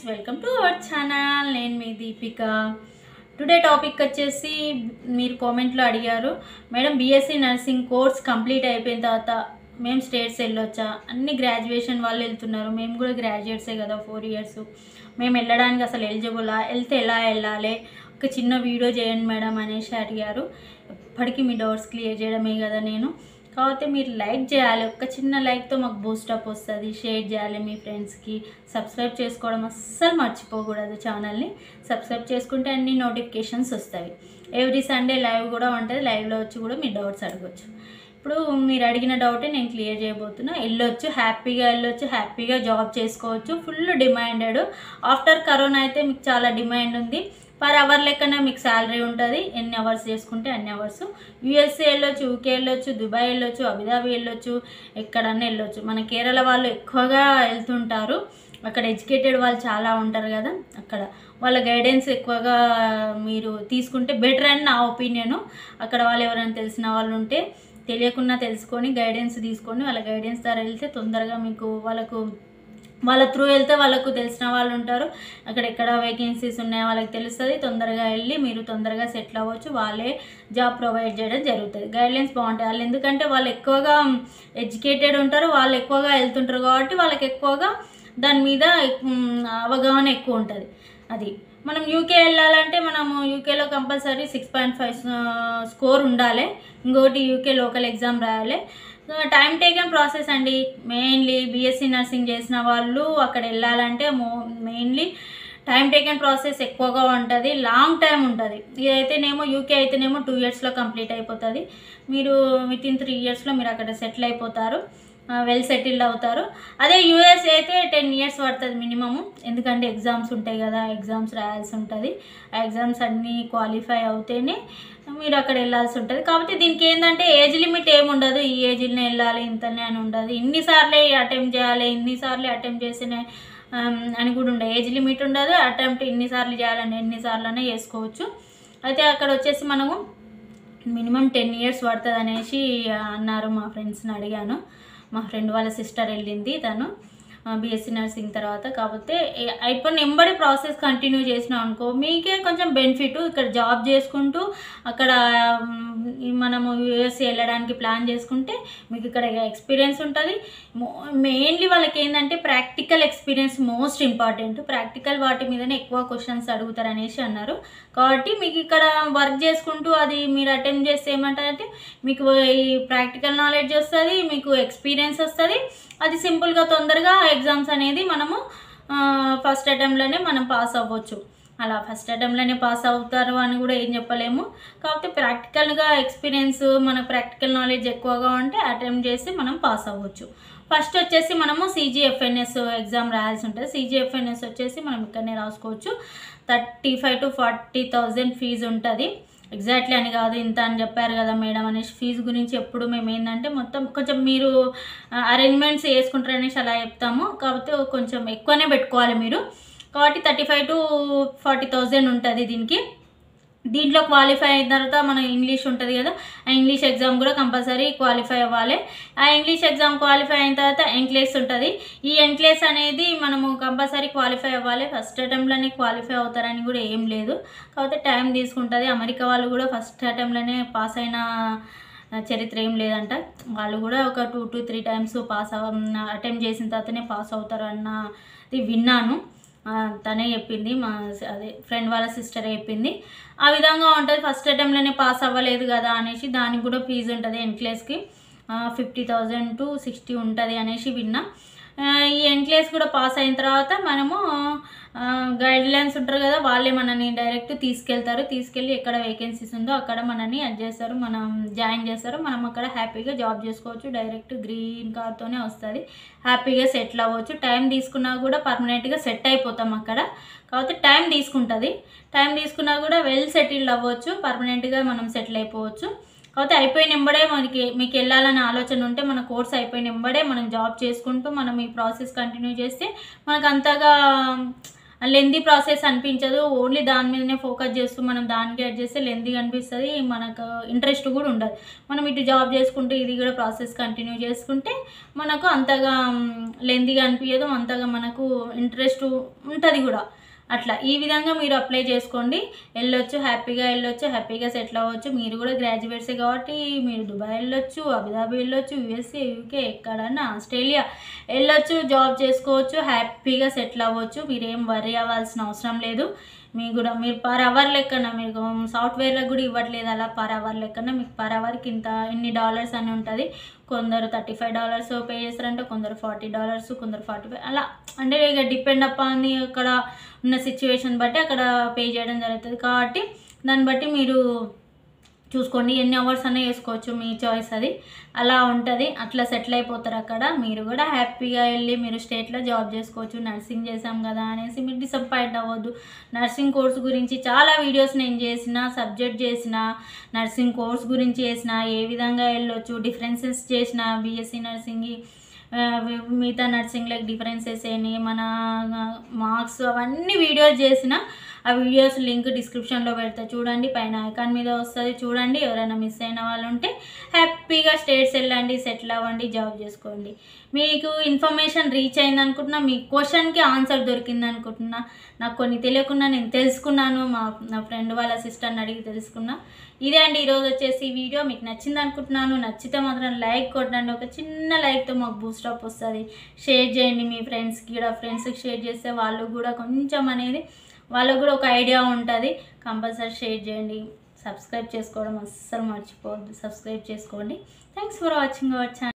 welcome to our channel నేను మీ Deepika today topic వచ్చేసి మీరు కామెంట్లో అడిగారు madam BSc nursing course complete అయిపోయిన తర్వాత మేము స్టేట్స్ వెళ్ళొచ్చా అన్ని గ్రాడ్యుయేషన్ వాళ్ళు వెళ్తున్నారు మేము కూడా గ్రాడ్యుయేట్సే కదా ఫోర్ ఇయర్స్ మేము వెళ్ళడానికి అసలు ఎలిజిబులా వెళ్తే ఎలా వెళ్ళాలి ఒక చిన్న వీడియో చేయండి మేడం అనేసి అడిగారు ఎప్పటికీ మీ డౌట్స్ క్లియర్ చేయడమే కదా నేను కాకపోతే మీరు లైక్ చేయాలి ఒక చిన్న లైక్తో మాకు బూస్టప్ వస్తుంది షేర్ చేయాలి మీ ఫ్రెండ్స్కి సబ్స్క్రైబ్ చేసుకోవడం అస్సలు మర్చిపోకూడదు ఛానల్ని సబ్స్క్రైబ్ చేసుకుంటే అన్ని నోటిఫికేషన్స్ వస్తాయి ఎవ్రీ సండే లైవ్ కూడా ఉంటుంది లైవ్లో వచ్చి కూడా మీ డౌట్స్ అడగచ్చు ఇప్పుడు మీరు అడిగిన డౌటే నేను క్లియర్ చేయబోతున్నా వెళ్ళొచ్చు హ్యాపీగా వెళ్ళొచ్చు హ్యాపీగా జాబ్ చేసుకోవచ్చు ఫుల్ డిమాండెడ్ ఆఫ్టర్ కరోనా అయితే మీకు చాలా డిమాండ్ ఉంది పర్ అవర్ లెక్కనే మీకు శాలరీ ఉంటుంది ఎన్ని అవర్స్ చేసుకుంటే అన్ని అవర్స్ యూఎస్ఏ వెళ్ళొచ్చు యూకే వెళ్ళొచ్చు దుబాయ్ వెళ్ళొచ్చు అబుదాబి వెళ్ళొచ్చు ఎక్కడన్నా వెళ్ళొచ్చు మన కేరళ వాళ్ళు ఎక్కువగా వెళ్తుంటారు అక్కడ ఎడ్యుకేటెడ్ వాళ్ళు చాలా ఉంటారు కదా అక్కడ వాళ్ళ గైడెన్స్ ఎక్కువగా మీరు తీసుకుంటే బెటర్ అని నా ఒపీనియను అక్కడ వాళ్ళు ఎవరైనా తెలిసిన వాళ్ళు ఉంటే తెలియకుండా తెలుసుకొని గైడెన్స్ తీసుకొని వాళ్ళ గైడెన్స్ ద్వారా వెళ్తే తొందరగా మీకు వాళ్ళకు వాళ్ళ త్రూ వెళ్తే వాళ్ళకు తెలిసిన వాళ్ళు ఉంటారు అక్కడ ఎక్కడ వేకెన్సీస్ ఉన్నాయో వాళ్ళకి తెలుస్తుంది తొందరగా వెళ్ళి మీరు తొందరగా సెటిల్ అవ్వచ్చు వాళ్ళే జాబ్ ప్రొవైడ్ చేయడం జరుగుతుంది గైడ్లైన్స్ బాగుంటాయి వాళ్ళు ఎందుకంటే వాళ్ళు ఎక్కువగా ఎడ్యుకేటెడ్ ఉంటారు వాళ్ళు ఎక్కువగా వెళ్తుంటారు కాబట్టి వాళ్ళకి ఎక్కువగా దాని మీద ఉమ్, అవగాహన ఎక్కువ ఉంటుంది అది మనం యూకే వెళ్ళాలంటే మనము యూకేలో compulsory six point five score ఉండాలి ఇంకోటి యూకే లోకల్ ఎగ్జామ్ రాయాలి టైం టేకన్ ప్రాసెస్ అండి మెయిన్లీ బీఎస్సీ నర్సింగ్ చేసిన వాళ్ళు అక్కడ వెళ్ళాలంటే మో మెయిన్లీ టైం టేకన్ ప్రాసెస్ ఎక్కువగా ఉంటుంది లాంగ్ టైం ఉంటుంది ఇదైతేనేమో యూకే అయితేనేమో టూ ఇయర్స్లో కంప్లీట్ అయిపోతుంది మీరు విత్ ఇన్ త్రీ ఇయర్స్లో మీరు అక్కడ సెటిల్ అయిపోతారు వెల్ సెటిల్డ్ అవుతారు అదే యూఎస్ అయితే టెన్ ఇయర్స్ పడుతుంది మినిమము ఎందుకంటే ఎగ్జామ్స్ ఉంటాయి కదా ఎగ్జామ్స్ రాయాల్సి ఉంటుంది ఆ ఎగ్జామ్స్ అన్నీ క్వాలిఫై అవుతేనే మీరు అక్కడ వెళ్ళాల్సి ఉంటుంది కాబట్టి దీనికి ఏంటంటే ఏజ్ లిమిట్ ఏమి ఉండదు ఈ ఏజ్లోనే వెళ్ళాలి ఇంతనే అని ఉండదు ఇన్నిసార్లే అటెంప్ట్ చేయాలి ఇన్నిసార్లు అటెంప్ట్ చేసిన అని కూడా ఉండదు ఏజ్ లిమిట్ ఉండదు అటెంప్ట్ ఇన్నిసార్లు చేయాలని ఎన్నిసార్లనే చేసుకోవచ్చు అయితే అక్కడ వచ్చేసి మనము మినిమం టెన్ ఇయర్స్ పడుతుంది అనేసి అన్నారు మా ఫ్రెండ్స్ని అడిగాను మా ఫ్రెండ్ వాళ్ళ సిస్టర్ వెళ్ళింది తను బీఎస్సీ నర్సింగ్ తర్వాత కాకపోతే ఏ- అయిపోయిన ఎంబడి ప్రాసెస్ కంటిన్యూ చేసినాం అనుకో మీకే కొంచెం బెనిఫిట్ ఇక్కడ జాబ్ చేసుకుంటూ అక్కడ మ్, ఈ మనము యూఎస్ఏ వెళ్ళడానికి ప్లాన్ చేసుకుంటే మీకు ఇక్కడ ఎక్స్పీరియన్స్ ఉంటుంది మెయిన్లీ వాళ్ళకి ఏంటంటే practical experience most important practical వాటి మీదనే ఎక్కువ క్వశ్చన్స్ అడుగుతారు అనేసి అన్నారు కాబట్టి మీకు ఇక్కడ వర్క్ చేసుకుంటూ అది మీరు అటెంప్ట్ చేస్తే ఏమంటారంటే మీకు ఈ ప్రాక్టికల్ నాలెడ్జ్ వస్తుంది మీకు ఎక్స్పీరియన్స్ వస్తుంది అది సింపుల్గా తొందరగా ఎగ్జామ్స్ అనేది మనము ఫస్ట్ అటెంప్ట్లోనే మనం పాస్ అవ్వచ్చు అలా ఫస్ట్ అటెంప్ట్లోనే పాస్ అవుతారు అని కూడా ఏం చెప్పలేము కాకపోతే ప్రాక్టికల్గా ఎక్స్పీరియన్స్ మన ప్రాక్టికల్ నాలెడ్జ్ ఎక్కువగా ఉంటే అటెంప్ట్ చేసి మనం పాస్ అవ్వచ్చు ఫస్ట్ వచ్చేసి మనము సీజీఎఫ్ఎన్ఎస్ ఎగ్జామ్ రాయాల్సి ఉంటుంది సీజీఎఫ్ఎన్ఎస్ వచ్చేసి మనం ఇక్కడనే రాసుకోవచ్చు thirty five to forty thousand fee ఉంటుంది ఎగ్జాక్ట్లీ అని కాదు ఇంత అని చెప్పారు కదా మేడం అనేసి ఫీజు గురించి ఎప్పుడు మేము ఏంటంటే మొత్తం కొంచెం మీరు అరేంజ్మెంట్స్ వేసుకుంటారు అనేసి అలా చెప్తాము కాకపోతే కొంచెం ఎక్కువనే పెట్టుకోవాలి మీరు కాబట్టి thirty five to forty thousand ఉంటుంది దీనికి దీంట్లో క్వాలిఫై అయిన తర్వాత మన ఇంగ్లీష్ ఉంటుంది కదా ఆ ఇంగ్లీష్ ఎగ్జామ్ కూడా కంపల్సరీ క్వాలిఫై అవ్వాలి ఆ ఇంగ్లీష్ ఎగ్జామ్ క్వాలిఫై అయిన తర్వాత ఎంక్లేస్ ఉంటుంది ఈ ఎంక్లేస్ అనేది మనము కంపల్సరీ క్వాలిఫై అవ్వాలి ఫస్ట్ అటెంప్ట్లోనే క్వాలిఫై అవుతారని కూడా ఏం లేదు కాకపోతే టైం తీసుకుంటుంది అమెరికా వాళ్ళు కూడా ఫస్ట్ అటెంప్ట్లోనే పాస్ అయిన చరిత్ర ఏం లేదంట వాళ్ళు కూడా ఒక two to three times pass అవ అటెంప్ట్ చేసిన తర్వాతనే పాస్ అవుతారు అన్నది విన్నాను ఆ, తనే చెప్పింది మా అదే ఫ్రెండ్ వాళ్ళ సిస్టర్ చెప్పింది ఆ విధంగా ఉంటుంది ఫస్ట్ అటెంప్ట్లోనే పాస్ అవ్వలేదు కదా అనేసి దానికి కూడా ఫీజు ఉంటుంది ఎన్క్లేస్కి ఫిఫ్టీ థౌజండ్ టు సిక్స్టీ ఉంటుంది అనేసి విన్నా ఆ, ఈ ఎన్క్లేస్ కూడా పాస్ అయిన తర్వాత మనము గైడ్ లైన్స్ ఉంటారు కదా వాళ్ళే మనని డైరెక్ట్ తీసుకెళ్తారు తీసుకెళ్ళి ఎక్కడ వేకెన్సీస్ ఉందో అక్కడ మనని అది చేస్తారు మనం జాయిన్ చేస్తారు మనం అక్కడ హ్యాపీగా జాబ్ చేసుకోవచ్చు డైరెక్ట్ గ్రీన్ కార్డ్తోనే వస్తుంది హ్యాపీగా సెటిల్ అవ్వచ్చు టైం తీసుకున్నా కూడా పర్మనెంట్గా సెట్ అయిపోతాం అక్కడ కాకపోతే టైం తీసుకుంటుంది టైం తీసుకున్నా కూడా వెల్ సెటిల్డ్ అవ్వచ్చు పర్మనెంట్గా మనం సెటిల్ అయిపోవచ్చు కాకపోతే అయిపోయిన ఎంబడే మనకి మీకు వెళ్ళాలనే ఆలోచన ఉంటే మన కోర్స్ అయిపోయిన ఎంబడే మనం జాబ్ చేసుకుంటూ మనం ఈ ప్రాసెస్ కంటిన్యూ చేస్తే మనకు అంతగా లెందీ ప్రాసెస్ అనిపించదు ఓన్లీ దాని మీదనే ఫోకస్ చేస్తూ మనం దానికి యాడ్ చేస్తే లెందీ అనిపిస్తుంది మనకు ఇంట్రెస్ట్ కూడా ఉండదు మనం ఇటు జాబ్ చేసుకుంటే ఇది కూడా ప్రాసెస్ కంటిన్యూ చేసుకుంటే మనకు అంతగా లెందీగా అనిపించదు అంతగా మనకు ఇంట్రెస్ట్ ఉంటుంది కూడా అట్లా ఈ విధంగా మీరు అప్లై చేసుకోండి వెళ్ళొచ్చు హ్యాపీగా వెళ్ళొచ్చు హ్యాపీగా సెటిల్ అవ్వచ్చు మీరు కూడా గ్రాడ్యుయేట్సే కాబట్టి మీరు దుబాయ్ వెళ్ళొచ్చు అబుదాబి వెళ్ళొచ్చు యూఎస్ఏ యూకే ఎక్కడన్నా ఆస్ట్రేలియా వెళ్ళొచ్చు జాబ్ చేసుకోవచ్చు హ్యాపీగా సెటిల్ అవ్వచ్చు మీరేం వర్రీ అవ్వాల్సిన అవసరం లేదు మీకు కూడా మీరు పర్ అవర్ లెక్కన మీకు సాఫ్ట్వేర్లకు కూడా ఇవ్వట్లేదు అలా పర్ అవర్ లెక్కన మీకు పర్ అవర్కి ఇంత ఇన్ని డాలర్స్ అని ఉంటుంది కొందరు థర్టీ ఫైవ్ డాలర్స్ పే చేస్తారంటే కొందరు ఫార్టీ డాలర్స్ కొందరు ఫార్టీ ఫైవ్ అలా అంటే ఇక డిపెండ్ అపాన్ అక్కడ ఉన్న సిచ్యువేషన్ బట్టి అక్కడ పే చేయడం జరుగుతుంది కాబట్టి దాన్ని బట్టి మీరు చూసుకోండి ఎన్ని అవర్స్ అనే వేసుకోవచ్చు మీ చాయిస్ అది అలా ఉంటుంది అట్లా సెటిల్ అయిపోతారు అక్కడ మీరు కూడా హ్యాపీగా వెళ్ళి మీరు స్టేట్లో జాబ్ చేసుకోవచ్చు నర్సింగ్ చేసాం కదా అనేసి మీరు డిసప్పాయింట్ అవ్వద్దు నర్సింగ్ కోర్స్ గురించి చాలా వీడియోస్ నేను చేసిన సబ్జెక్ట్ చేసిన నర్సింగ్ కోర్స్ గురించి చేసిన ఏ విధంగా వెళ్ళొచ్చు డిఫరెన్సెస్ చేసిన బీఎస్సీ నర్సింగ్ మిగతా నర్సింగ్లకు డిఫరెన్సెస్ ఏంటి మన మార్క్స్ అవన్నీ వీడియోస్ చేసిన ఆ వీడియోస్ లింక్ డిస్క్రిప్షన్లో పెడతా చూడండి పైన ఐకాన్ మీద వస్తుంది చూడండి ఎవరైనా మిస్ అయిన వాళ్ళు ఉంటే హ్యాపీగా స్టేట్స్ వెళ్ళండి సెటిల్ అవ్వండి జాబ్ చేసుకోండి మీకు ఇన్ఫర్మేషన్ రీచ్ అయింది అనుకుంటున్నా మీ క్వశ్చన్కి ఆన్సర్ దొరికింది అనుకుంటున్నా నాకు కొన్ని తెలియకుండా నేను తెలుసుకున్నాను మా నా ఫ్రెండ్ వాళ్ళ సిస్టర్ని అడిగి తెలుసుకున్నా ఇదే అండి ఈరోజు వచ్చేసి ఈ వీడియో మీకు నచ్చింది అనుకుంటున్నాను నచ్చితే మాత్రం లైక్ కొట్టండి ఒక చిన్న లైక్తో మాకు బూస్టప్ వస్తుంది షేర్ చేయండి మీ ఫ్రెండ్స్కి కూడా ఫ్రెండ్స్కి షేర్ చేస్తే వాళ్ళు కూడా కొంచెం అనేది వాళ్ళకు కూడా ఒక ఐడియా ఉంటుంది కంపల్సరీ షేర్ చేయండి సబ్స్క్రైబ్ చేసుకోవడం అస్సలు మర్చిపోవద్దు సబ్స్క్రైబ్ చేసుకోండి thanks for watching our channel